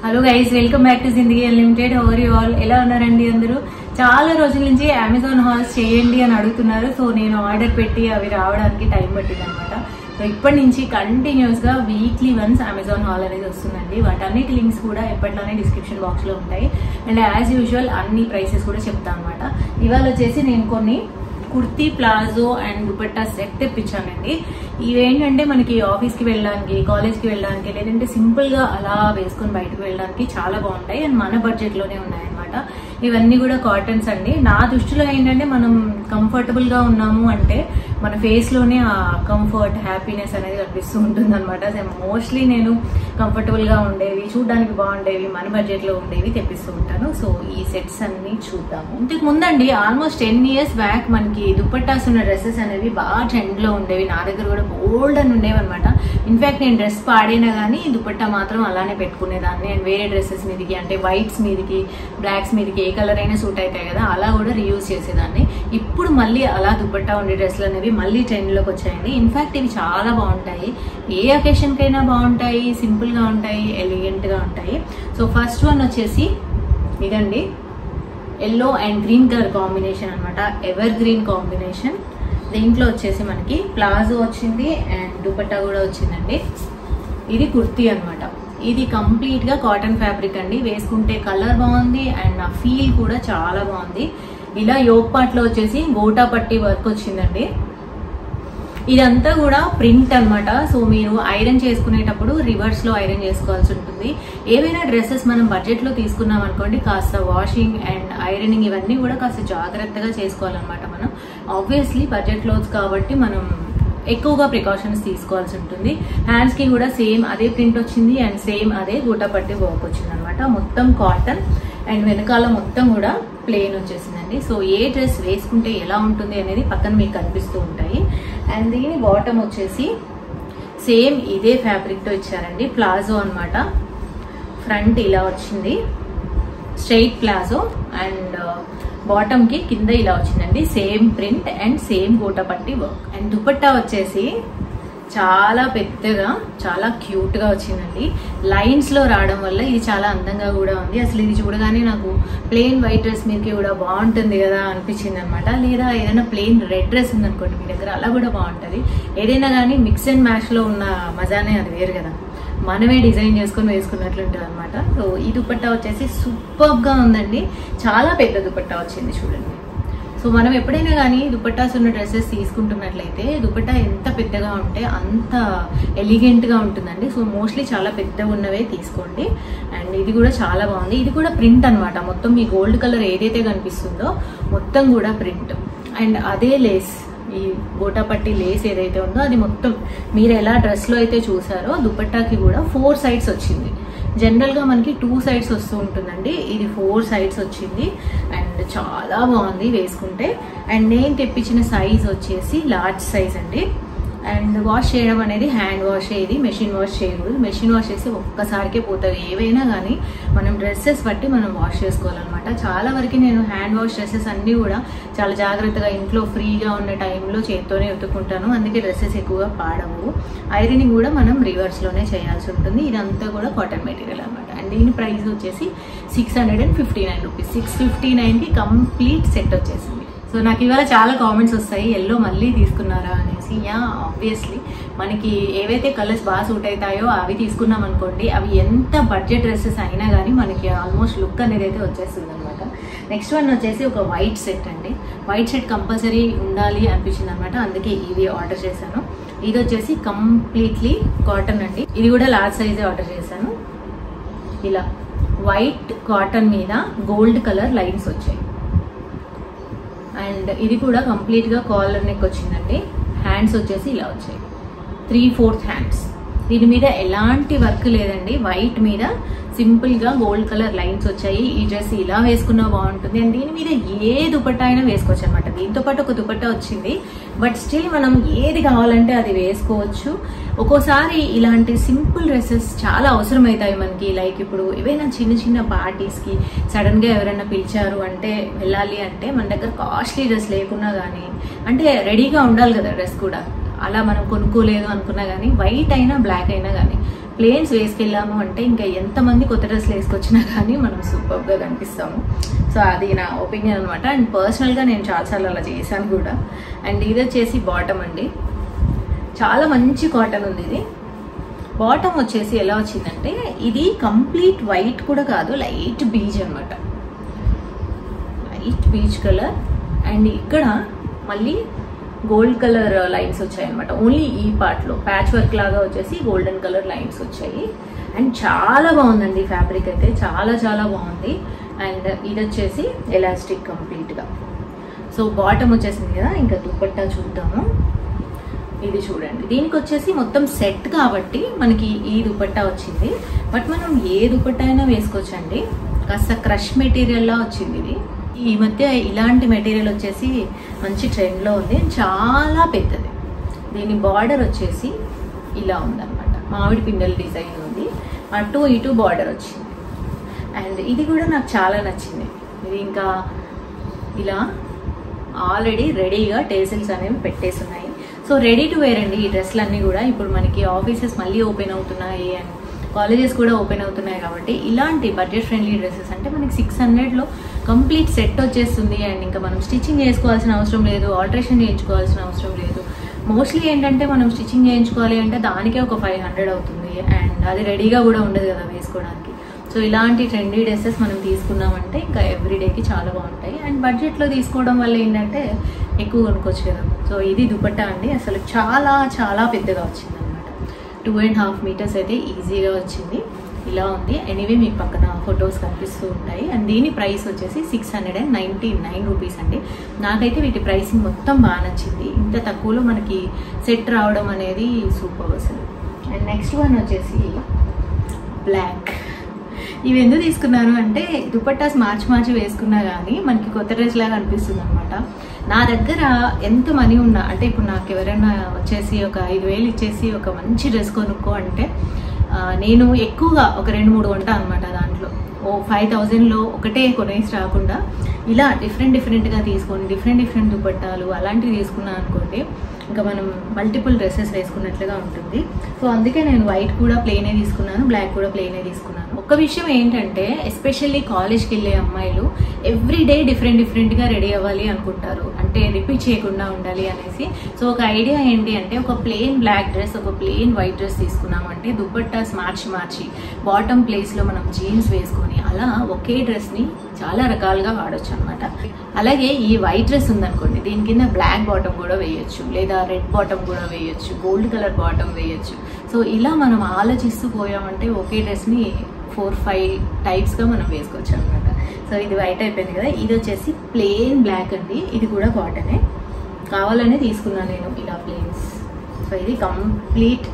hello guys welcome back to Zindagi unlimited how are you all ఎలా ఉన్నారండి అందరూ చాలా రోజుల నుంచి అమెజాన్ హాల్స్ చేయండి అని అడుగుతున్నారు సో నేను ఆర్డర్ పెట్టి అవి రావడానికి టైం పట్టింది అనమాట సో ఇప్పటి నుంచి కంటిన్యూస్ గా వీక్లీ వన్స్ అమెజాన్ హాల్ అనేది వస్తుందండి వాటన్నిటి లింక్స్ కూడా ఎప్పటిలానే డిస్క్రిప్షన్ బాక్స్ లో ఉంటాయి అండ్ యాజ్ యూజువల్ అన్ని ప్రైసెస్ కూడా చెప్తాను అనమాట ఇవాళ వచ్చేసి నేను కొన్ని kurti palazzo and dupatta set తెప్పించానండి ఇవేంటంటే మనకి ఆఫీస్కి వెళ్ళడానికి కాలేజ్కి వెళ్ళడానికి లేదంటే సింపుల్గా అలా వేసుకొని బయటకు వెళ్ళడానికి చాలా బాగుంటాయి అండ్ మన బడ్జెట్లోనే ఉన్నాయన్నమాట ఇవన్నీ కూడా కాటన్స్ అండి నా దృష్టిలో ఏంటంటే మనం కంఫర్టబుల్గా ఉన్నాము అంటే మన ఫేస్లోనే ఆ కంఫర్ట్ హ్యాపీనెస్ అనేది కనిపిస్తూ ఉంటుంది అనమాట మోస్ట్లీ నేను కంఫర్టబుల్గా ఉండేవి చూడడానికి బాగుండేవి మన బడ్జెట్లో ఉండేవి తెప్పిస్తూ ఉంటాను సో ఈ సెట్స్ అన్ని చూద్దాము ఇంతకు ముందండి ఆల్మోస్ట్ టెన్ ఇయర్స్ బ్యాక్ మనకి దుపట్టాస్ ఉన్న డ్రెస్సెస్ అనేవి బాగా ట్రెండ్ లో ఉండేవి నా దగ్గర కూడా బోల్డ్ అని ఉండేవి అనమాట ఇన్ఫాక్ట్ నేను డ్రెస్ పాడినా కానీ దుపట్టా మాత్రం అలానే పెట్టుకునేదాన్ని అండ్ వేరే డ్రెస్సెస్ మీదకి అంటే వైట్స్ మీదకి బ్లాక్స్ మీదకి ఏ కలర్ అయినా సూట్ అవుతాయి కదా అలా కూడా రీయూజ్ చేసేదాన్ని ఇప్పుడు మళ్ళీ అలా దుపట్టా ఉండే డ్రెస్సులు అనేవి మళ్ళీ ట్రెండ్ లోకి వచ్చాయండి ఇన్ఫాక్ట్ ఇవి చాలా బాగుంటాయి ఏ అకేషన్ కైనా బాగుంటాయి సింపుల్ గా ఉంటాయి ఎలిగెంట్ గా ఉంటాయి సో ఫస్ట్ వన్ వచ్చేసి ఇదండి yellow and green colour combination అనమాట ఎవర్ గ్రీన్ కాంబినేషన్ దీంట్లో వచ్చేసి మనకి ప్లాజో వచ్చింది అండ్ దుపట్టా కూడా వచ్చిందండి ఇది కుర్తీ అనమాట ఇది కంప్లీట్ గా కాటన్ ఫ్యాబ్రిక్ అండి వేసుకుంటే కలర్ బాగుంది అండ్ నా ఫీల్ కూడా చాలా బాగుంది ఇలా యోగ్ పార్ట్ లో వచ్చేసి గోటా పట్టి వర్క్ వచ్చిందండి ఇదంతా కూడా ప్రింట్ అన్నమాట సో మీరు ఐరన్ చేసుకునేటప్పుడు రివర్స్ లో ఐరన్ చేసుకోవాల్సి ఉంటుంది ఏవైనా డ్రెస్సెస్ మనం బడ్జెట్ లో తీసుకున్నాం అనుకోండి కాస్త వాషింగ్ అండ్ ఐరనింగ్ ఇవన్నీ కూడా కాస్త జాగ్రత్తగా చేసుకోవాలన్నమాట మనం ఆబ్వియస్లీ బడ్జెట్ క్లోత్స్ కాబట్టి మనం ఎక్కువగా ప్రికాషన్స్ తీసుకోవాల్సి ఉంటుంది హ్యాండ్స్ కి కూడా సేమ్ అదే ప్రింట్ వచ్చింది అండ్ సేమ్ అదే గూట పట్టి వర్క్ వచ్చింది అనమాట మొత్తం కాటన్ అండ్ వెనకాల మొత్తం కూడా ప్లెయిన్ వచ్చేసిందండి సో ఏ డ్రెస్ వేసుకుంటే ఎలా ఉంటుంది అనేది పక్కన మీకు కనిపిస్తూ ఉంటాయి అండ్ దీని బాటమ్ వచ్చేసి సేమ్ ఇదే ఫ్యాబ్రిక్తో ఇచ్చారండి ప్లాజో అన్నమాట ఫ్రంట్ ఇలా వచ్చింది స్ట్రైట్ ప్లాజో అండ్ బాటమ్ కి కింద ఇలా వచ్చిందండి same print and same gota patti work and dupatta వచ్చేసి చాలా పెద్దగా చాలా క్యూట్ గా వచ్చిందండి లైన్స్ లో రావడం వల్ల ఇది చాలా అందంగా కూడా ఉంది అసలు ఇది చూడగానే నాకు ప్లెయిన్ వైట్ డ్రెస్ మీదకి కూడా బాగుంటుంది కదా అనిపించింది అనమాట లేదా ఏదైనా ప్లెయిన్ రెడ్ డ్రెస్ ఉందనుకోండి మీ దగ్గర అలా కూడా బాగుంటుంది ఏదైనా కానీ మిక్స్ అండ్ మ్యాచ్ లో ఉన్న మజానే అది వేరు కదా మనమే డిజైన్ చేసుకొని వేసుకున్నట్లుంటుంది అనమాట సో ఈ దుపట్టా వచ్చేసి సూపర్ గా ఉందండి చాలా పెద్ద దుపట్టా వచ్చింది చూడండి సో మనం ఎప్పుడైనా కానీ దుపట్టాస్ ఉన్న డ్రెస్సెస్ తీసుకుంటున్నట్లయితే దుపట్టా ఎంత పెద్దగా ఉంటే అంత ఎలిగెంట్గా ఉంటుందండి సో మోస్ట్లీ చాలా పెద్దగా ఉన్నవే తీసుకోండి అండ్ ఇది కూడా చాలా బాగుంది ఇది కూడా ప్రింట్ అనమాట మొత్తం మీ గోల్డ్ కలర్ ఏదైతే కనిపిస్తుందో మొత్తం కూడా ప్రింట్ అండ్ అదే లేస్ ఈ గోటాపట్టి లేస్ ఏదైతే ఉందో అది మొత్తం మీరు ఎలా డ్రెస్లో అయితే చూసారో దుపట్టాకి కూడా ఫోర్ సైడ్స్ వచ్చింది జనరల్గా మనకి టూ సైడ్స్ వస్తూ ఉంటుందండి ఇది ఫోర్ సైడ్స్ వచ్చింది అండ్ చాలా బాగుంది వేసుకుంటే అండ్ నేను తెప్పించిన సైజ్ వచ్చేసి లార్జ్ సైజ్ అండి అండ్ వాష్ చేయడం అనేది హ్యాండ్ వాష్ ఇది మెషిన్ వాష్ చేయకూడదు మెషిన్ వాష్ చేసి ఒక్కసారికే పోతుంది ఏవైనా కానీ మనం డ్రెస్సెస్ బట్టి మనం వాష్ చేసుకోవాలన్నమాట చాలా వరకు నేను హ్యాండ్ వాష్ డ్రెస్సెస్ అన్నీ కూడా చాలా జాగ్రత్తగా ఇంట్లో ఫ్రీగా ఉన్న టైంలో చేత్తోనే ఉతుక్కుంటాను అందుకే డ్రెస్సెస్ ఎక్కువగా పాడవు ఐరనింగ్ కూడా మనం రివర్స్లోనే చేయాల్సి ఉంటుంది ఇదంతా కూడా కాటన్ మెటీరియల్ అనమాట అండ్ దీని ప్రైస్ వచ్చేసి six hundred and fifty nine rupees six fifty నైన్కి కంప్లీట్ సెట్ వచ్చేసింది సో నాకు ఇవాళ చాలా కామెంట్స్ వస్తాయి ఎల్లో మళ్ళీ తీసుకున్నారా అనేసి యా ఆబ్వియస్లీ మనకి ఏవైతే కలర్స్ బాగా సూట్ అవుతాయో అవి తీసుకున్నాం అనుకోండి అవి ఎంత బడ్జెట్ డ్రెస్సెస్ అయినా కానీ మనకి ఆల్మోస్ట్ లుక్ అనేది అయితే వచ్చేస్తుంది అనమాట నెక్స్ట్ వన్ వచ్చేసి ఒక వైట్ సెట్ అండి వైట్ సెట్ కంపల్సరీ ఉండాలి అనిపించింది అనమాట అందుకే ఇది ఆర్డర్ చేశాను ఇది వచ్చేసి కంప్లీట్లీ కాటన్ అండి ఇది కూడా లార్జ్ సైజే ఆర్డర్ చేశాను ఇలా వైట్ కాటన్ మీద గోల్డ్ కలర్ లైన్స్ వచ్చాయి అండ్ ఇది కూడా కంప్లీట్గా కాలర్ నెక్ వచ్చిందండి హ్యాండ్స్ వచ్చేసి ఇలా వచ్చాయి త్రీ ఫోర్త్ హ్యాండ్స్ దీని మీద ఎలాంటి వర్క్ లేదండి వైట్ మీద సింపుల్గా గోల్డ్ కలర్ లైన్స్ వచ్చాయి ఈ డ్రెస్ ఇలా వేసుకున్నా బాగుంటుంది అండ్ దీని మీద ఏ దుపట్టా అయినా వేసుకోవచ్చు అనమాట దీంతో పాటు ఒక దుపట్టా వచ్చింది బట్ స్టిల్ మనం ఏది కావాలంటే అది వేసుకోవచ్చు ఒక్కోసారి ఇలాంటి సింపుల్ డ్రెస్సెస్ చాలా అవసరం అవుతాయి మనకి లైక్ ఇప్పుడు ఏవైనా చిన్న చిన్న పార్టీస్కి సడన్గా ఎవరైనా పిలిచారు అంటే వెళ్ళాలి అంటే మన దగ్గర కాస్ట్లీ డ్రెస్ లేకున్నా కానీ అంటే రెడీగా ఉండాలి కదా డ్రెస్ కూడా అలా మనం కొనుక్కోలేదు అనుకున్నా కానీ వైట్ అయినా బ్లాక్ అయినా కానీ ప్లేన్స్ వేసుకెళ్ళాము అంటే ఇంకా ఎంతమంది కొత్త డ్రెస్లు వేసుకొచ్చినా కానీ మనం సూపర్గా కనిపిస్తాము సో అది నా ఒపీనియన్ అనమాట అండ్ పర్సనల్గా నేను చాలాసార్లు అలా చేశాను కూడా అండ్ ఇది వచ్చేసి బాటమ్ అండి చాలా మంచి కాటన్ ఉంది ఇది బాటమ్ వచ్చేసి ఎలా వచ్చిందంటే ఇది కంప్లీట్ వైట్ కూడా కాదు లైట్ బీజ్ అనమాట లైట్ బీచ్ కలర్ అండ్ ఇక్కడ మళ్ళీ గోల్డ్ కలర్ లైన్స్ వచ్చాయి అనమాట ఓన్లీ ఈ పార్ట్లో ప్యాచ్ వర్క్ లాగా వచ్చేసి గోల్డెన్ కలర్ లైన్స్ వచ్చాయి అండ్ చాలా బాగుందండి ఫ్యాబ్రిక్ అయితే చాలా చాలా బాగుంది అండ్ ఇది వచ్చేసి ఎలాస్టిక్ కంప్లీట్గా సో బాటమ్ వచ్చేసింది కదా ఇంకా దుపట్టా చూద్దాము ఇది చూడండి దీనికి వచ్చేసి మొత్తం సెట్ కాబట్టి మనకి ఈ దుపట్టా వచ్చింది బట్ మనం ఏ దుపట్టా అయినా వేసుకోవచ్చండి కాస్త క్రష్ మెటీరియల్లా వచ్చింది ఇది ఈ మధ్య ఇలాంటి మెటీరియల్ వచ్చేసి మంచి ట్రెండ్లో ఉంది చాలా పెద్దది దీని బార్డర్ వచ్చేసి ఇలా ఉందన్నమాట మామిడి పిందెల డిజైన్ ఉంది అటు ఇటు బార్డర్ వచ్చింది అండ్ ఇది కూడా నాకు చాలా నచ్చింది ఇది ఇంకా ఇలా ఆల్రెడీ రెడీగా టేసిల్స్ అనేవి పెట్టేసి ఉన్నాయి సో రెడీ టు వేర్ అండి ఈ డ్రెస్లు అన్నీ కూడా ఇప్పుడు మనకి ఆఫీసెస్ మళ్ళీ ఓపెన్ అవుతున్నాయి అండ్ కాలేజెస్ కూడా ఓపెన్ అవుతున్నాయి కాబట్టి ఇలాంటి బడ్జెట్ ఫ్రెండ్లీ డ్రెస్సెస్ అంటే మనకి సిక్స్ హండ్రెడ్లో కంప్లీట్ సెట్ వచ్చేస్తుంది అండ్ ఇంకా మనం స్టిచ్చింగ్ చేసుకోవాల్సిన అవసరం లేదు ఆల్టరేషన్ చేయించుకోవాల్సిన అవసరం లేదు మోస్ట్లీ ఏంటంటే మనం స్టిచ్చింగ్ చేయించుకోవాలి అంటే దానికే ఒక ఫైవ్ హండ్రెడ్ అవుతుంది అండ్ అది రెడీగా కూడా ఉండదు కదా వేసుకోవడానికి సో ఇలాంటి ట్రెండీ డ్రెస్సెస్ మనం తీసుకున్నామంటే ఇంకా ఎవ్రీడేకి చాలా బాగుంటాయి అండ్ బడ్జెట్లో తీసుకోవడం వల్ల ఏంటంటే ఎక్కువ కొనుక్కోవచ్చు కదా సో ఇది దుపట్టా అండి అసలు చాలా చాలా పెద్దగా వచ్చింది అనమాట టూ అండ్ హాఫ్ మీటర్స్ అయితే ఈజీగా వచ్చింది ఇలా ఉంది ఎనీవే మీకు పక్కన ఫొటోస్ కనిపిస్తూ ఉంటాయి అండ్ దీని ప్రైస్ వచ్చేసి six hundred and ninety nine rupees అండి నాకైతే వీటి ప్రైసింగ్ మొత్తం బాగా నచ్చింది ఇంత తక్కువలో మనకి సెట్ రావడం అనేది సూపర్ అసలు అండ్ నెక్స్ట్ వన్ వచ్చేసి బ్లాక్ ఇవి ఎందుకు తీసుకున్నాను అంటే దుపట్టాస్ మార్చి మార్చి వేసుకున్నా కానీ మనకి కొత్త డ్రెస్ లాగా అనిపిస్తుంది అనమాట నా దగ్గర ఎంత మనీ ఉన్నా అంటే ఇప్పుడు నాకు ఎవరైనా వచ్చేసి ఒక ఐదు వేలు ఇచ్చేసి ఒక మంచి డ్రెస్ కొనుక్కో అంటే ఆ, నేను ఎక్కువగా ఒక రెండు మూడు కొంటా అనమాట దాంట్లో ఓ ఫైవ్ థౌజండ్లో ఒకటే కొనేసి రాకుండా ఇలా డిఫరెంట్ డిఫరెంట్గా తీసుకొని డిఫరెంట్ డిఫరెంట్ దుపట్టాలు అలాంటివి తీసుకున్నాను అనుకోండి ఇంకా మనం మల్టిపుల్ డ్రెస్సెస్ వేసుకున్నట్లుగా ఉంటుంది సో అందుకే నేను వైట్ కూడా ప్లెయినే తీసుకున్నాను బ్లాక్ కూడా ప్లెయినే తీసుకున్నాను ఒక విషయం ఏంటంటే ఎస్పెషల్లీ కాలేజ్కి వెళ్ళే అమ్మాయిలు ఎవ్రీ డే డిఫరెంట్ డిఫరెంట్గా రెడీ అవ్వాలి అనుకుంటారు అంటే రిపీట్ చేయకుండా ఉండాలి అనేసి సో ఒక ఐడియా ఏంటి అంటే ఒక ప్లెయిన్ బ్లాక్ డ్రెస్ ఒక ప్లెయిన్ వైట్ డ్రెస్ తీసుకున్నామంటే దుపట్టాస్ మార్చి మార్చి బాటమ్ ప్లేస్లో మనం జీన్స్ వేసుకొని అలా ఒకే డ్రెస్ని చాలా రకాలుగా వాడొచ్చు అనమాట అలాగే ఈ వైట్ డ్రెస్ ఉందనుకోండి దీని కింద బ్లాక్ బాటమ్ కూడా వేయొచ్చు లేదా రెడ్ బాటమ్ కూడా వేయొచ్చు గోల్డ్ కలర్ బాటమ్ వేయొచ్చు సో ఇలా మనం ఆలోచిస్తూ పోయామంటే ఒకే డ్రెస్ని ఫోర్ ఫైవ్ టైప్స్గా మనం వేసుకోవచ్చు అనమాట సో ఇది వైట్ అయిపోయింది కదా ఇది వచ్చేసి ప్లెయిన్ బ్లాక్ అండి ఇది కూడా కాటనే కావాలనే తీసుకున్నాను నేను ఇలా ప్లేన్స్ సో ఇది కంప్లీట్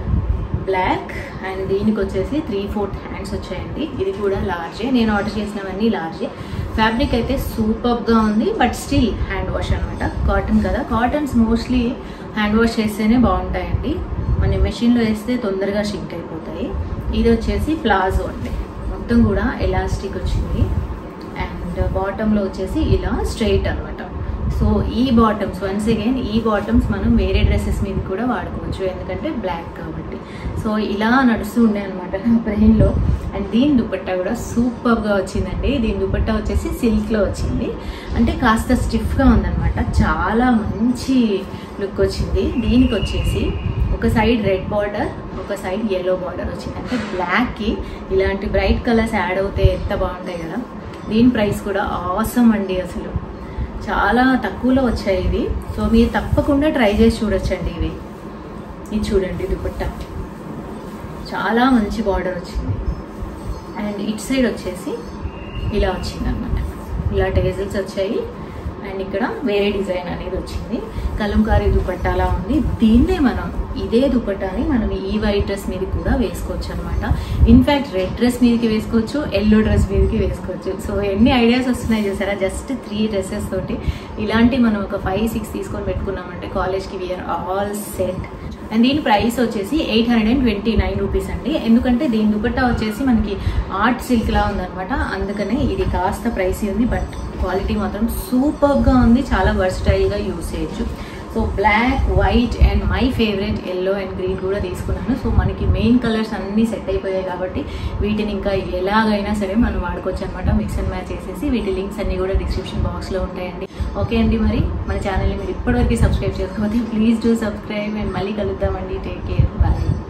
బ్లాక్ అండ్ దీనికి వచ్చేసి త్రీ ఫోర్త్ హ్యాండ్స్ వచ్చాయండి ఇది కూడా లార్జే నేను ఆర్డర్ చేసినవన్నీ లార్జే ఫ్యాబ్రిక్ అయితే సూపర్గా ఉంది బట్ స్టిల్ హ్యాండ్ వాష్ అనమాట కాటన్ కదా కాటన్స్ మోస్ట్లీ హ్యాండ్ వాష్ చేస్తేనే బాగుంటాయండి మన మెషిన్లో వేస్తే తొందరగా షింక్ అయిపోతాయి ఇది వచ్చేసి ప్లాజో అండి మొత్తం కూడా ఎలాస్టిక్ వచ్చింది అండ్ బాటంలో వచ్చేసి ఇలా స్ట్రైట్ అనమాట సో ఈ బాటమ్స్ వన్స్ అగైన్ ఈ బాటమ్స్ మనం వేరే డ్రెస్సెస్ మీద కూడా వాడుకోవచ్చు ఎందుకంటే బ్లాక్ కాబట్టి సో ఇలా నడుస్తూ ఉండే అనమాట నా బ్రెయిన్లో అండ్ దీని దుపట్టా కూడా సూపర్గా వచ్చిందండి దీని దుపట్టా వచ్చేసి సిల్క్లో వచ్చింది అంటే కాస్త స్టిఫ్గా ఉందన్నమాట చాలా మంచి లుక్ వచ్చింది దీనికి వచ్చేసి ఒక సైడ్ రెడ్ బార్డర్ ఒక సైడ్ ఎల్లో బార్డర్ వచ్చింది అంటే బ్లాక్కి ఇలాంటి బ్రైట్ కలర్స్ యాడ్ అవుతే ఎంత బాగుంటాయి కదా దీని ప్రైస్ కూడా ఆసమ్ అండి అసలు చాలా తక్కువలో వచ్చాయి ఇవి సో మీరు తప్పకుండా ట్రై చేసి చూడొచ్చండి ఇవి ఇది చూడండి దుపట్టా చాలా మంచి బార్డర్ వచ్చింది అండ్ ఇట్ సైడ్ వచ్చేసి ఇలా వచ్చింది అనమాట ఇలా టేజల్స్ వచ్చాయి అండ్ ఇక్కడ వేరే డిజైన్ అనేది వచ్చింది కలంకారీ దుపట్టాలా ఉంది దీన్నే మనం ఇదే దుపట్టాని మనం ఈ వైట్ డ్రెస్ మీద కూడా వేసుకోవచ్చు అనమాట ఇన్ఫ్యాక్ట్ రెడ్ డ్రెస్ మీదకి వేసుకోవచ్చు ఎల్లో డ్రెస్ మీదకి వేసుకోవచ్చు సో ఎన్ని ఐడియాస్ వస్తున్నాయి చూసారా జస్ట్ త్రీ డ్రెస్సెస్ తోటి ఇలాంటి మనం ఒక ఫైవ్ సిక్స్ తీసుకొని పెట్టుకున్నామంటే కాలేజ్కి వియర్ ఆల్ సెట్ అండ్ దీని ప్రైస్ వచ్చేసి eight hundred and twenty nine rupees అండి ఎందుకంటే దీని దుపట్టా వచ్చేసి మనకి ఆర్ట్ సిల్క్ లా ఉందన్నమాట అందుకనే ఇది కాస్త ప్రైస్ ఉంది బట్ క్వాలిటీ మాత్రం సూపర్గా ఉంది చాలా వర్స్టైల్గా యూస్ చేయొచ్చు so black white and my favourite yellow and green కూడా తీసుకున్నాను సో మనకి మెయిన్ కలర్స్ అన్నీ సెట్ అయిపోయాయి కాబట్టి వీటిని ఇంకా ఎలాగైనా సరే మనం వాడుకోవచ్చు అనమాట మిక్స్ అండ్ మ్యాచ్ చేసేసి వీటి లింక్స్ అన్ని కూడా డిస్క్రిప్షన్ బాక్స్లో ఉంటాయండి ఓకే అండి మరి మన ఛానల్ని మీరు ఇప్పటివరకు సబ్స్క్రైబ్ చేసుకోకపోతే ప్లీజ్ డూ సబ్స్క్రైబ్ అండ్ మళ్ళీ కలుద్దామండి టేక్ కేర్ బాయ్